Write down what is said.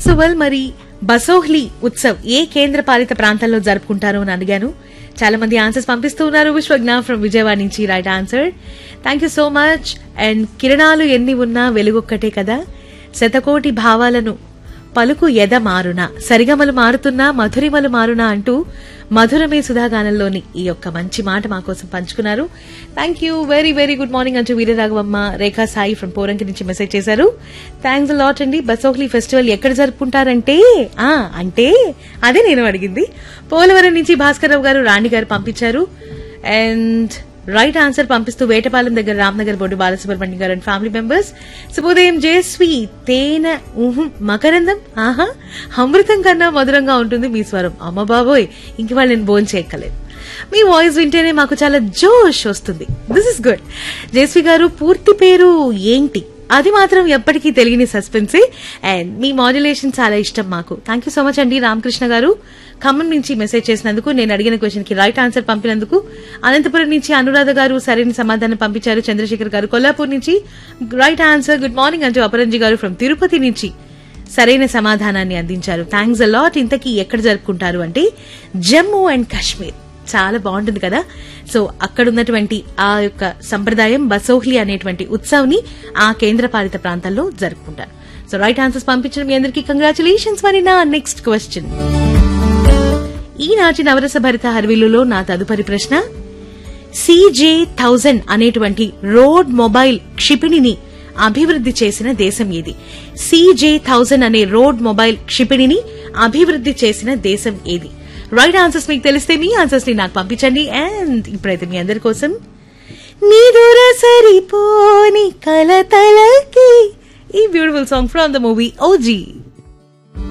so well మరి బసోహ్లీ ఉత్సవ్ ఏ కేంద్ర పాలిత ప్రాంతంలో జరుపుకుంటారో అని అడిగాను చాలా మంది ఆన్సర్స్ పంపిస్తూ ఉన్నారు విశ్వజ్ఞ ఫ్రమ్ విజయవాడ నుంచి right answer thank you so much and కిరణాలు ఎన్ని ఉన్నా వెలుగొక్కటే కదా శతకోటి భావాలను పలుకు ఎద మారునా సరిగమలు మారుతున్నా మధురిమలు మారునా అంటూ మధురమే సుధాగానంలోని ఈ యొక్క మంచి మాట మా కోసం పంచుకున్నారు thank you very very good morning అంటూ వీరరాఘవమ్మ రేఖా సాయి ఫ్రమ్ పోరంకి నుంచి మెసేజ్ చేశారు థ్యాంక్స్ లాట్ అండి బసోహ్లీ ఫెస్టివల్ ఎక్కడ జరుపుకుంటారంటే ఆ అంటే అదే నేను అడిగింది పోలవరం నుంచి భాస్కర్ రావు గారు రాణి గారు పంపించారు అండ్ రైట్ ఆన్సర్ పంపిస్తూ వేటపాలెం దగ్గర రామ్నగర్ బోర్డు బాలసుబ్రహ్మణ్యం గారు అండ్ ఫ్యామిలీ మెంబర్స్ శుభోదయం జయశ్రీ తేనె ఉహు, మకరందం ఆహా అమృతం కన్నా మధురంగా ఉంటుంది మీ స్వరం అమ్మ బాబోయ్ ఇంక వాళ్ళు నేను బోన్ చేయక్కలేదు మీ వాయిస్ వింటేనే మాకు చాలా జోష్ వస్తుంది దిస్ ఇస్ గుడ్ జయశ్రీ గారు పూర్తి పేరు ఏంటి అది మాత్రం ఎప్పటికీ తెలియని సస్పెన్సే అండ్ మీ మాడ్యులేషన్ చాలా ఇష్టం మాకు థ్యాంక్ యూ సో మచ్ అండి రామకృష్ణ గారు ఖమ్మం నుంచి మెసేజ్ చేసినందుకు నేను అడిగిన క్వశ్చన్ కి రైట్ ఆన్సర్ పంపినందుకు అనంతపురం నుంచి అనురాధ గారు సరైన సమాధానం పంపించారు చంద్రశేఖర్ గారు కొల్లాపూర్ నుంచి రైట్ ఆన్సర్ గుడ్ మార్నింగ్ అంటూ అపరంజి గారు ఫ్రమ్ తిరుపతి నుంచి సరైన సమాధానాన్ని అందించారు థ్యాంక్స్ అ లాట్ ఇంతకీ ఎక్కడ జరుపుకుంటారు అంటే జమ్మూ అండ్ కాశ్మీర్ చాలా బాగుంటుంది కదా సో అక్కడ ఉన్నటువంటి ఆ యొక్క సంప్రదాయం బసోహ్లీ అనేటువంటి ఉత్సవ్ని ఆ కేంద్రపాలిత ప్రాంతాల్లో జరుపుకుంటారు సో రైట్ ఆన్సర్స్ పంపించడం మీ అందరికీ కంగ్రాచులేషన్స్ మరి నా నెక్స్ట్ క్వశ్చన్ ఈనాటి నవరస భరిత హర్విల్లులో నా తదుపరి ప్రశ్న సిజే థౌజండ్ అనేటువంటి రోడ్ మొబైల్ క్షిపణిని అభివృద్ధి చేసిన దేశం ఏది సిజే థౌజండ్ అనే రోడ్ మొబైల్ క్షిపణిని అభివృద్ధి చేసిన దేశం ఏది రైట్ ఆన్సర్స్ మీకు తెలిస్తే మీ ఆన్సర్స్ ని నాకు పంపించండి అండ్ ఇప్పుడైతే మీ అందరి కోసం నిదుర సరిపోని కలతలకి ఈ beautiful song from the movie OG